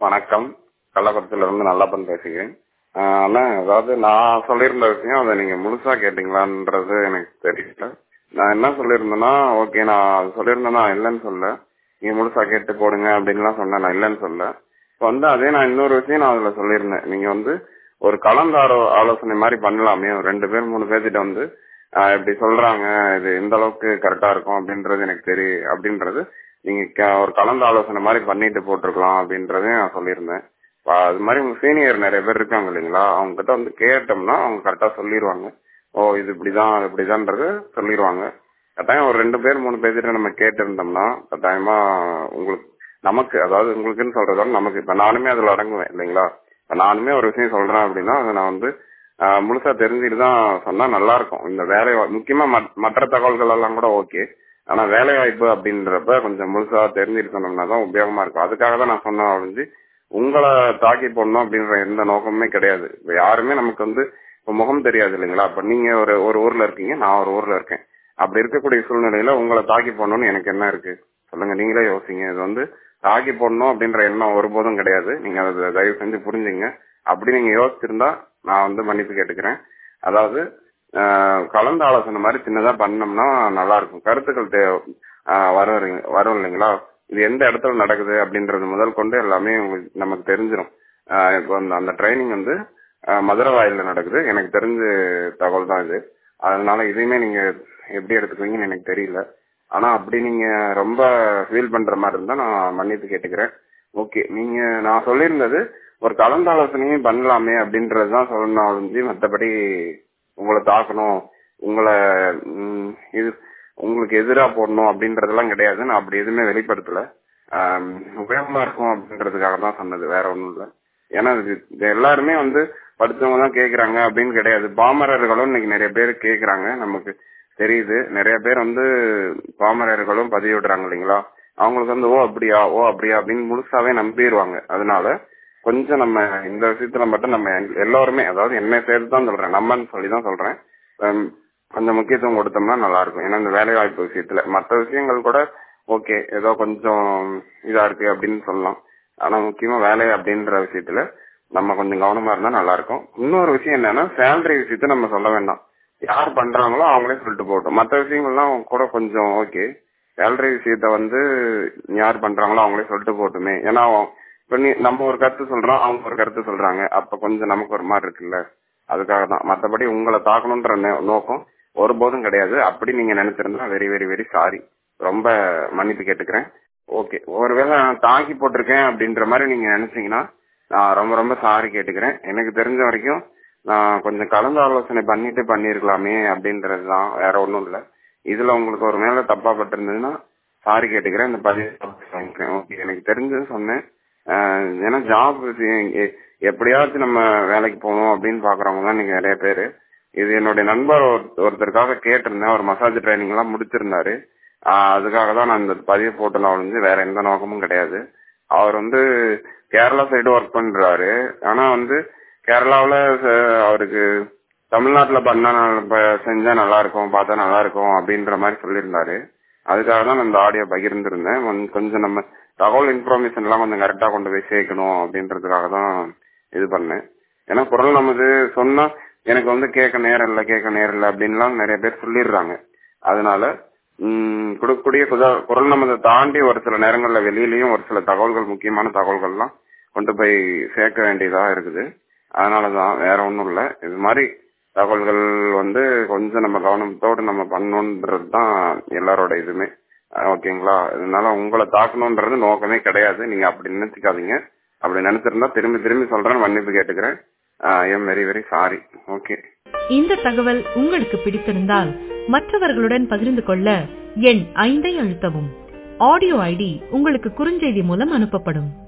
வணக்கம் கள்ளக்குறிச்சியில இருந்து நல்லப்பன் பேசுகிறேன் ஆஹ் அண்ணா அதாவது நான் சொல்லியிருந்த விஷயம் அதை நீங்க முழுசா கேட்டீங்களான்றது எனக்கு தெரியல நான் என்ன சொல்லியிருந்தேன்னா ஓகே நான் அது சொல்லியிருந்தேன்னா இல்லைன்னு சொல்ல நீங்க முழுசா கேட்டு போடுங்க அப்படின்லாம் சொன்னேன் நான் இல்லைன்னு சொல்ல இப்போ வந்து அதே நான் இன்னொரு விஷயம் நான் அதுல சொல்லியிருந்தேன் நீங்க வந்து ஒரு கலந்து ஆலோ- ஆலோசனை மாதிரி பண்ணலாமே ஒரு ரெண்டு பேர் மூணு பேர்கிட்ட வந்து ஆஹ் இப்படி சொல்றாங்க இது எந்த அளவுக்கு கரெக்டா இருக்கும் அப்படின்றது எனக்கு தெரியும் அப்படின்றது நீங்க க- ஒரு கலந்து ஆலோசனை மாதிரி பண்ணிட்டு போட்டிருக்கலாம் அப்படின்றதையும் நான் சொல்லியிருந்தேன் இப்ப அது மாதிரி உங்க சீனியர் நிறைய பேர் இருக்காங்க இல்லைங்களா அவங்க கிட்ட வந்து கேட்டோம்னா அவங்க கரெக்டா சொல்லிடுவாங்க ஓ இது இப்படிதான் அது இப்படிதான்றது சொல்லிடுவாங்க கட்டாயம் ஒரு ரெண்டு பேர் மூணு பேர்கிட்ட நம்ம கேட்டு இருந்தோம்னா கட்டாயமா உங்களுக்கு நமக்கு அதாவது உங்களுக்குன்னு சொல்றதோட நமக்கு இப்ப நானுமே அதுல அடங்குவேன் இல்லைங்களா இப்ப நானுமே ஒரு விஷயம் சொல்றேன் அப்படின்னா அதை நான் வந்து ஆஹ், முழுசா தெரிஞ்சுட்டு தான் சொன்னா நல்லா இருக்கும் இந்த வேலை வா- முக்கியமா மத்- மற்ற தகவல்கள் எல்லாம் கூட ஓகே ஆனா வேலை வாய்ப்பு அப்படின்றப்ப கொஞ்சம் முழுசா தெரிஞ்சுட்டு சொன்னோம்னா தான் உபயோகமா இருக்கும் அதுக்காக தான் நான் சொன்னேன் ஒழிஞ்சு உங்களை தாக்கி போடணும் அப்படின்ற எந்த நோக்கமுமே கிடையாது இப்ப யாருமே நமக்கு வந்து இப்ப முகம் தெரியாது இல்லைங்களா இப்ப நீங்க ஒரு ஒரு ஊர்ல இருக்கீங்க நான் ஒரு ஊர்ல இருக்கேன் அப்படி இருக்கக்கூடிய சூழ்நிலையில உங்களை தாக்கி போடணும்னு எனக்கு என்ன இருக்கு சொல்லுங்க நீங்களே யோசிங்க இது வந்து தாக்கி போடணும் அப்படின்ற எண்ணம் ஒருபோதும் கிடையாது நீங்க அதை தயவு செஞ்சு புரிஞ்சுங்க அப்படி நீங்க யோசிச்சிருந்தா நான் வந்து மன்னிப்பு கேட்டுக்கிறேன் அதாவது ஆஹ், கலந்து ஆலோசனை மாதிரி சின்னதா பண்ணோம்னா நல்லா இருக்கும் கருத்துக்கள் தே- ஆஹ், வரும் இல்லைங்க- வரும் இல்லைங்களா இது எந்த இடத்துல நடக்குது அப்படின்றது முதல் கொண்டு எல்லாமே உங்களுக்கு நமக்கு தெரிஞ்சிடும் ஆஹ், இப்போ அந்த- அந்த ட்ரைனிங் வந்து ஆஹ், மதுரை வாயில நடக்குது எனக்கு தெரிஞ்ச தகவல் தான் இது அதனால இதையுமே நீங்க எப்படி எடுத்துக்குவீங்கன்னு எனக்கு தெரியல ஆனா அப்படி நீங்க ரொம்ப ஃபீல் பண்ற மாதிரி இருந்தா நான் மன்னிப்பு கேட்டுக்கிறேன் ஓகே நீங்க நான் சொல்லியிருந்தது ஒரு கலந்தாலோசனையும் பண்ணலாமே அப்படின்றதுதான் சொல்லணும் ஒழிஞ்சு மற்றபடி உங்களை தாக்கணும் உங்களை ம், இது உங்களுக்கு எதிரா போடணும் அப்படின்றதெல்லாம் கிடையாது நான் அப்படி எதுவுமே வெளிப்படுத்தல ஆம், உபயோகமா இருக்கும் அப்படின்றதுக்காக தான் சொன்னது வேற ஒண்ணும் இல்ல ஏன்னா இது இது எல்லாருமே வந்து படிச்சவங்க தான் கேக்குறாங்க அப்படின்னு கிடையாது பாமரர்களும் இன்னைக்கு நிறைய பேர் கேக்குறாங்க நமக்கு தெரியுது நிறைய பேர் வந்து பாமரர்களும் பதிவிடுறாங்க இல்லைங்களா அவங்களுக்கு வந்து ஓ அப்படியா ஓ அப்படியா அப்படின்னு முழுசாவே நம்பிடுவாங்க அதனால கொஞ்சம் நம்ம இந்த விஷயத்துல மட்டும் நம்ம எல்லாருமே அதாவது என்ன சேர்த்து தான் சொல்றேன் நம்மன்னு சொல்லி தான் சொல்றேன் ஹம், கொஞ்சம் முக்கியத்துவம் கொடுத்தோம்னா நல்லா இருக்கும் ஏன்னா இந்த வேலை வாய்ப்பு விஷயத்துல மற்ற விஷயங்கள் கூட ஓகே ஏதோ கொஞ்சம் இதா இருக்கு அப்படின்னு சொல்லலாம் ஆனா முக்கியமா வேலை அப்படின்ற விஷயத்துல நம்ம கொஞ்சம் கவனமா இருந்தா நல்லா இருக்கும் இன்னொரு விஷயம் என்னன்னா சேலரி விஷயத்த நம்ம சொல்ல வேண்டாம் யார் பண்றாங்களோ அவங்களே சொல்லிட்டு போகட்டும் மற்ற விஷயங்கள்லாம் கூட கொஞ்சம் ஓகே சேலரி விஷயத்த வந்து யார் பண்றாங்களோ அவங்களே சொல்லிட்டு போகட்டுமே ஏன்னா அவன் இப்ப நீ நம்ம ஒரு கருத்து சொல்றோம் அவங்க ஒரு கருத்து சொல்றாங்க அப்ப கொஞ்சம் நமக்கு ஒரு மாதிரி இருக்குல்ல அதுக்காக தான் மத்தபடி உங்களை தாக்கணும்ன்ற நே- நோக்கம் ஒருபோதும் கிடையாது அப்படி நீங்க நினைச்சிருந்தா வெரி வெரி வெரி சாரி ரொம்ப மன்னிப்பு கேட்டுக்கிறேன் ஓகே ஒருவேளை நான் தாக்கி போட்டிருக்கேன் அப்படின்ற மாதிரி நீங்க நினைச்சீங்கன்னா நான் ரொம்ப ரொம்ப சாரி கேட்டுக்கிறேன் எனக்கு தெரிஞ்ச வரைக்கும் நான் கொஞ்சம் கலந்து ஆலோசனை பண்ணிட்டு பண்ணிருக்கலாமே அப்படின்றது தான் வேற ஒண்ணும் இல்ல இதுல உங்களுக்கு ஒரு மேல தப்பா பட்டிருந்ததுன்னா சாரி கேட்டுக்கிறேன் இந்த பதிவு வாங்கிக்கிறேன் ஓகே எனக்கு தெரிஞ்சது சொன்னேன் ஆஹ் ஏன்னா ஜாப் எப்படியாச்சும் நம்ம வேலைக்கு போகணும் அப்படின்னு பாக்குறவங்க தான் நீங்க நிறைய பேரு இது என்னுடைய நண்பர் ஒரு- ஒருத்தருக்காக கேட்டிருந்தேன் ஒரு மசாஜ் ட்ரைனிங் எல்லாம் முடிச்சிருந்தாரு ஆஹ் அதுக்காக தான் நான் இந்த பதிவு போட்டலாம் ஒழிஞ்சு வேற எந்த நோக்கமும் கிடையாது அவர் வந்து கேரளா சைடு ஒர்க் பண்றாரு ஆனா வந்து கேரளாவுல ச- அவருக்கு தமிழ்நாட்டுல பண்ணா நல்ல- ப- செஞ்சா நல்லா இருக்கும் பார்த்தா நல்லா இருக்கும் அப்படின்ற மாதிரி சொல்லியிருந்தாரு அதுக்காக தான் நான் இந்த ஆடியோ பகிர்ந்திருந்தேன் கொஞ்ச- கொஞ்சம் நம்ம தகவல் இன்ஃபர்மேஷன் எல்லாம் கொஞ்சம் கரெக்டா கொண்டு போய் சேர்க்கணும் அப்படின்றதுக்காக தான் இது பண்ணேன் ஏன்னா குரல் நமது சொன்னா எனக்கு வந்து கேட்க நேரம் இல்ல கேட்க நேரம் இல்ல அப்படின்லாம் நிறைய பேர் சொல்லிடுறாங்க அதனால உம் கொடுக்கக்கூடிய குத- குரல் நமதை தாண்டி ஒரு சில நேரங்கள்ல வெளியிலயும் ஒரு சில தகவல்கள் முக்கியமான தகவல்கள்லாம் கொண்டு போய் சேர்க்க வேண்டியதா இருக்குது அதனாலதான் வேற ஒண்ணும் இல்ல இது மாதிரி தகவல்கள் வந்து கொஞ்சம் நம்ம கவனத்தோடு நம்ம பண்ணணுன்றது தான் எல்லாரோட இதுமே அஹ் ஓகேங்களா இதனால உங்களை தாக்கணுன்றது நோக்கமே கிடையாது நீங்க அப்படி நினைச்சுக்காதீங்க அப்படி நினைச்சிருந்தா திரும்பி திரும்பி சொல்றேன் மன்னிப்பு கேட்டுக்கிறேன் I'm very very sorry okay இந்த தகவல் உங்களுக்கு பிடித்திருந்தால் மற்றவர்களுடன் பகிர்ந்து கொள்ள எண் ஐந்தை அழுத்தவும் ஆடியோ ஐடி உங்களுக்கு குறுஞ்செய்தி மூலம் அனுப்பப்படும்